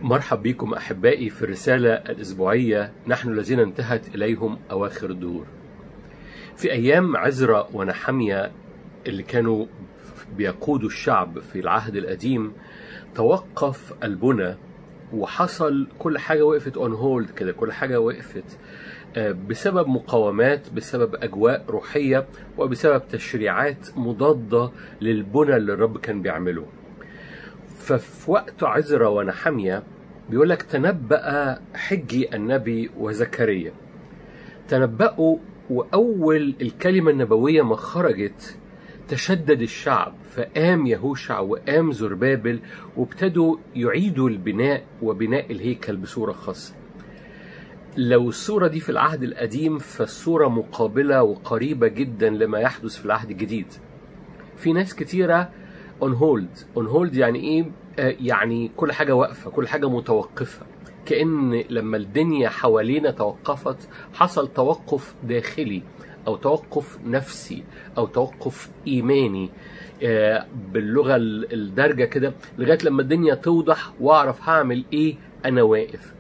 مرحب بكم أحبائي في الرسالة الأسبوعية نحن الذين انتهت إليهم أواخر الدهور في أيام عزرا ونحمية اللي كانوا بيقودوا الشعب في العهد القديم توقف البنى وحصل كل حاجة وقفت اون هولد كده كل حاجة وقفت بسبب مقاومات بسبب أجواء روحية وبسبب تشريعات مضادة للبنى اللي الرب كان بيعمله ففي وقت عزرا ونحمية بيقول لك تنبأ حجي النبي وزكريا تنبأوا وأول الكلمة النبوية ما خرجت تشدد الشعب فقام يهوشع وقام زربابل وابتدوا يعيدوا البناء وبناء الهيكل بصورة خاصة لو الصورة دي في العهد القديم فالصورة مقابلة وقريبة جدا لما يحدث في العهد الجديد في ناس كتيرة اون هولد اون هولد يعني ايه آه يعني كل حاجة واقفة كل حاجة متوقفة كأن لما الدنيا حوالينا توقفت حصل توقف داخلي أو توقف نفسي أو توقف إيماني آه باللغة الدارجة كده لغاية لما الدنيا توضح وأعرف هعمل إيه أنا واقف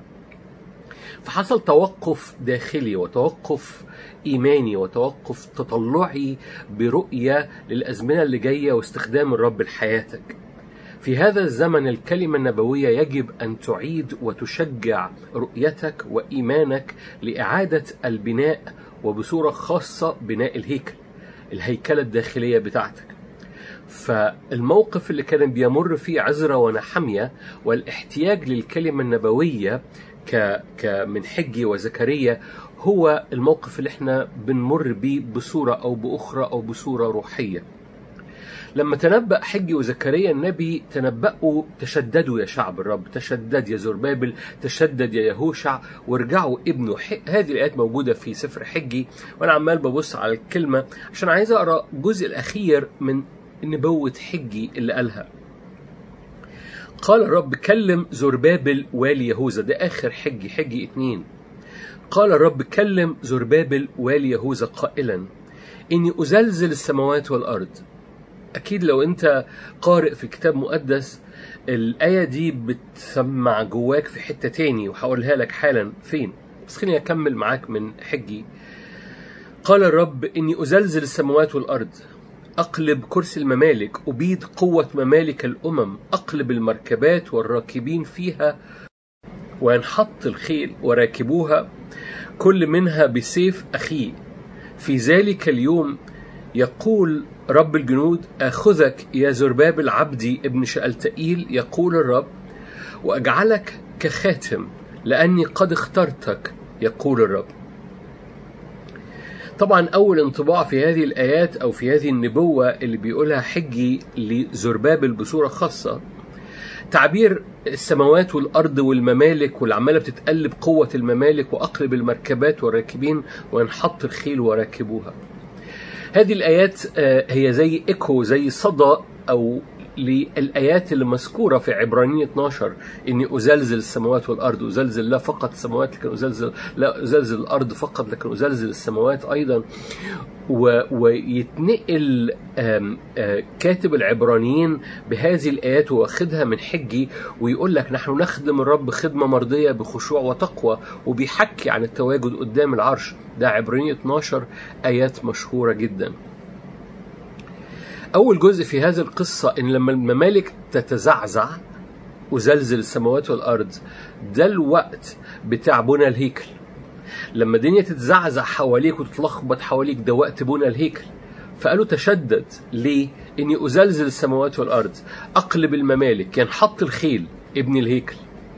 فحصل توقف داخلي وتوقف إيماني وتوقف تطلعي برؤية للأزمنة اللي جاية واستخدام الرب لحياتك في هذا الزمن الكلمة النبوية يجب أن تعيد وتشجع رؤيتك وإيمانك لإعادة البناء وبصورة خاصة بناء الهيكل الهيكلة الداخلية بتاعتك فالموقف اللي كان بيمر فيه عزرا ونحمية والاحتياج للكلمة النبوية ك... ك من حجي وزكريا هو الموقف اللي احنا بنمر بيه بصورة أو بأخرى أو بصورة روحية لما تنبأ حجي وزكريا النبي تنبأوا تشددوا يا شعب الرب تشدد يا زربابل تشدد يا يهوشع وارجعوا ابنه هذه الآيات موجودة في سفر حجي وأنا عمال ببص على الكلمة عشان عايز أقرأ الجزء الأخير من نبوة حجي اللي قالها قال الرب كلم زربابل والي يهوذا ده آخر حجي حجي اتنين قال الرب كلم زربابل والي يهوذا قائلا إني أزلزل السماوات والأرض أكيد لو أنت قارئ في كتاب مقدس الآية دي بتسمع جواك في حتة تاني وهقولها لك حالا فين بس خليني أكمل معاك من حجي قال الرب إني أزلزل السماوات والأرض أقلب كرسي الممالك أبيد قوة ممالك الأمم أقلب المركبات والراكبين فيها وينحط الخيل وراكبوها كل منها بسيف أخيه في ذلك اليوم يقول رب الجنود آخذك يا زربابل عبدي ابن شألتئيل يقول الرب وأجعلك كخاتم لأني قد اخترتك يقول الرب طبعا أول انطباع في هذه الآيات أو في هذه النبوة اللي بيقولها حجي لزربابل بصورة خاصة تعبير السماوات والأرض والممالك والعمالة بتتقلب قوة الممالك وأقلب المركبات والراكبين وينحط الخيل وراكبوها هذه الآيات هي زي إيكو زي صدى أو للآيات اللي مذكورة في عبرانية 12 إني أزلزل السماوات والأرض أزلزل لا فقط السماوات لكن أزلزل لا أزلزل الأرض فقط لكن أزلزل السماوات أيضا و ويتنقل آم آم كاتب العبرانيين بهذه الآيات واخدها من حجي ويقول لك نحن نخدم الرب خدمة مرضية بخشوع وتقوى وبيحكي عن التواجد قدام العرش ده عبرانية 12 آيات مشهورة جدا أول جزء في هذه القصة إن لما الممالك تتزعزع وزلزل السماوات والأرض ده الوقت بتاع بنى الهيكل لما الدنيا تتزعزع حواليك وتتلخبط حواليك ده وقت بنى الهيكل فقالوا تشدد ليه؟ إني أزلزل السماوات والأرض أقلب الممالك ينحط الخيل ابن الهيكل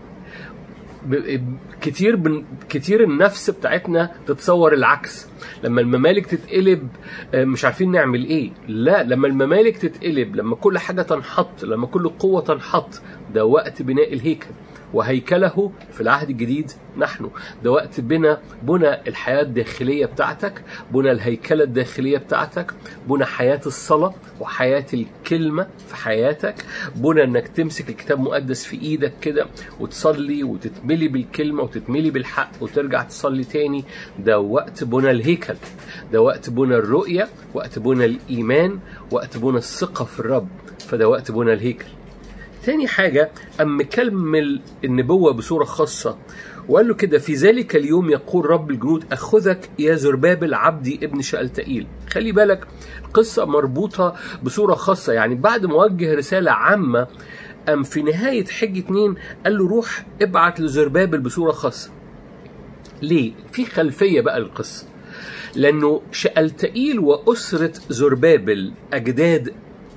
كتير بن... كتير النفس بتاعتنا تتصور العكس لما الممالك تتقلب مش عارفين نعمل ايه لا لما الممالك تتقلب لما كل حاجة تنحط لما كل قوة تنحط ده وقت بناء الهيكل وهيكله في العهد الجديد نحن ده وقت بنا بنى الحياة الداخلية بتاعتك بنى الهيكلة الداخلية بتاعتك بنى حياة الصلاة وحياة الكلمة في حياتك بنى انك تمسك الكتاب المقدس في ايدك كده وتصلي وتتملي بالكلمة وتتملي بالحق وترجع تصلي تاني ده وقت بنى الهيكل ده وقت بنى الرؤية وقت بنى الإيمان وقت بنى الثقة في الرب فده وقت بنى الهيكل تاني حاجة أم مكمل النبوة بصورة خاصة وقال له كده في ذلك اليوم يقول رب الجنود أخذك يا زربابل عبدي ابن شألتئيل خلي بالك القصة مربوطة بصورة خاصة يعني بعد ما وجه رسالة عامة أم في نهاية حج اتنين قال له روح ابعت لزربابل بصورة خاصة ليه؟ في خلفية بقى القصة لأنه شألتئيل وأسرة زربابل أجداد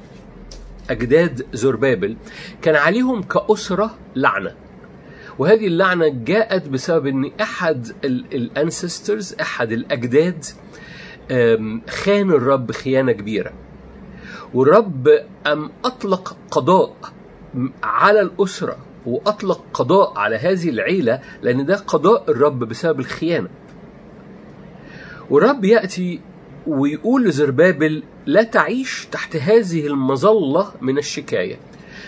أجداد زربابل كان عليهم كأسرة لعنة وهذه اللعنة جاءت بسبب أن أحد الأنسسترز أحد الأجداد آم، خان الرب خيانة كبيرة والرب أم أطلق قضاء على الأسرة وأطلق قضاء على هذه العيلة لأن ده قضاء الرب بسبب الخيانة والرب يأتي ويقول لزربابل لا تعيش تحت هذه المظلة من الشكاية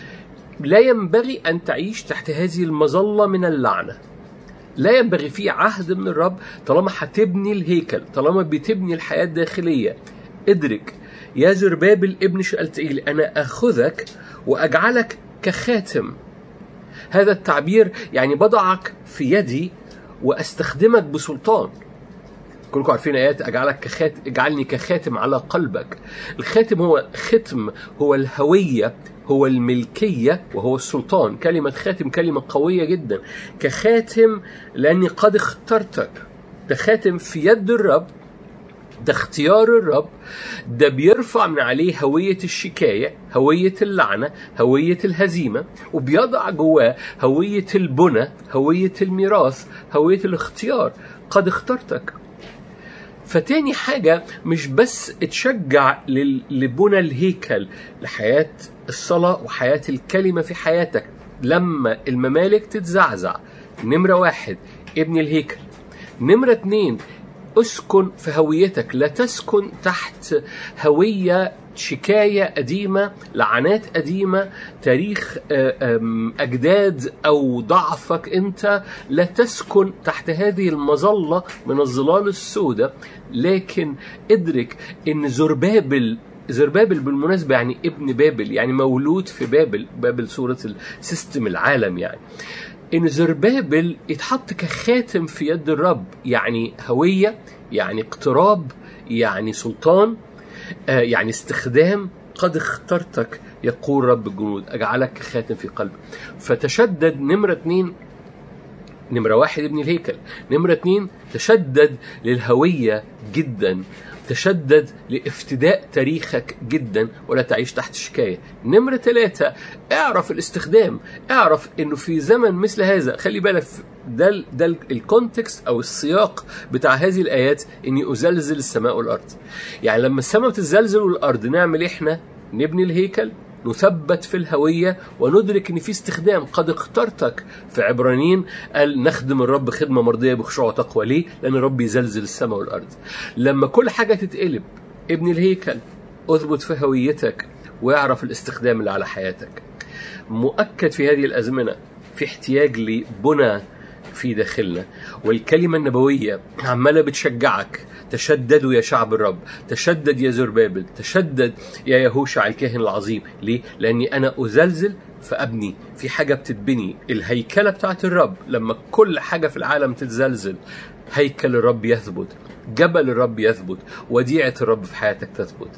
لا ينبغي أن تعيش تحت هذه المظلة من اللعنة لا ينبغي في عهد من الرب طالما هتبني الهيكل طالما بتبني الحياة الداخلية ادرك يا زربابل ابن شألتئيل أنا أخذك وأجعلك كخاتم هذا التعبير يعني بضعك في يدي واستخدمك بسلطان كلكم عارفين ايات اجعلك كخات اجعلني كخاتم على قلبك الخاتم هو ختم هو الهويه هو الملكيه وهو السلطان كلمه خاتم كلمه قويه جدا كخاتم لاني قد اخترتك ده خاتم في يد الرب ده اختيار الرب ده بيرفع من عليه هوية الشكاية هوية اللعنة هوية الهزيمة وبيضع جواه هوية البنى هوية الميراث هوية الاختيار قد اخترتك فتاني حاجة مش بس اتشجع لل- لبنى الهيكل لحياة الصلاة وحياة الكلمة في حياتك لما الممالك تتزعزع نمرة واحد ابني الهيكل نمرة اتنين اسكن في هويتك لا تسكن تحت هوية شكاية قديمة لعنات قديمة تاريخ آه، آم، أجداد أو ضعفك أنت لا تسكن تحت هذه المظلة من الظلال السوداء لكن ادرك أن زربابل زربابل بالمناسبة يعني ابن بابل يعني مولود في بابل بابل صورة السيستم العالم يعني ان زربابل يتحط كخاتم في يد الرب يعني هويه يعني اقتراب يعني سلطان آه، يعني استخدام قد اخترتك يقول رب الجنود اجعلك كخاتم في قلبك فتشدد نمره اتنين نمرة واحد ابن الهيكل نمرة اتنين تشدد للهوية جدا تشدد لافتداء تاريخك جدا ولا تعيش تحت شكاية نمرة ثلاثة اعرف الاستخدام اعرف انه في زمن مثل هذا خلي بالك ده ال- ده ال- الكونتكست او السياق بتاع هذه الايات اني ازلزل السماء والارض يعني لما السماء بتزلزل والارض نعمل احنا نبني الهيكل نثبت في الهوية وندرك ان في استخدام قد اخترتك في عبرانيين قال نخدم الرب خدمة مرضية بخشوع وتقوى ليه؟ لأن الرب يزلزل السماء والأرض لما كل حاجة تتقلب ابن الهيكل اثبت في هويتك واعرف الاستخدام اللي على حياتك مؤكد في هذه الأزمنة في احتياج لبنى في داخلنا والكلمة النبوية عمالة بتشجعك تشددوا يا شعب الرب تشدد يا زربابل تشدد يا يهوشع الكاهن العظيم ليه؟ لأني أنا أزلزل فأبني في حاجة بتتبني الهيكلة بتاعت الرب لما كل حاجة في العالم تتزلزل هيكل الرب يثبت جبل الرب يثبت وديعة الرب في حياتك تثبت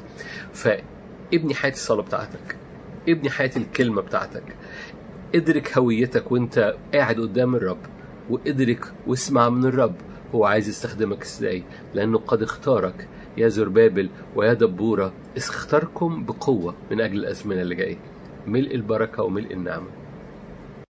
فابني حياة الصلاة بتاعتك ابني حياة الكلمة بتاعتك ادرك هويتك وانت قاعد قدام الرب وادرك واسمع من الرب هو عايز يستخدمك ازاي لانه قد اختارك يا زربابل ويا دبورة اختاركم بقوة من اجل الازمنة اللي جاية ملء البركة وملء النعمة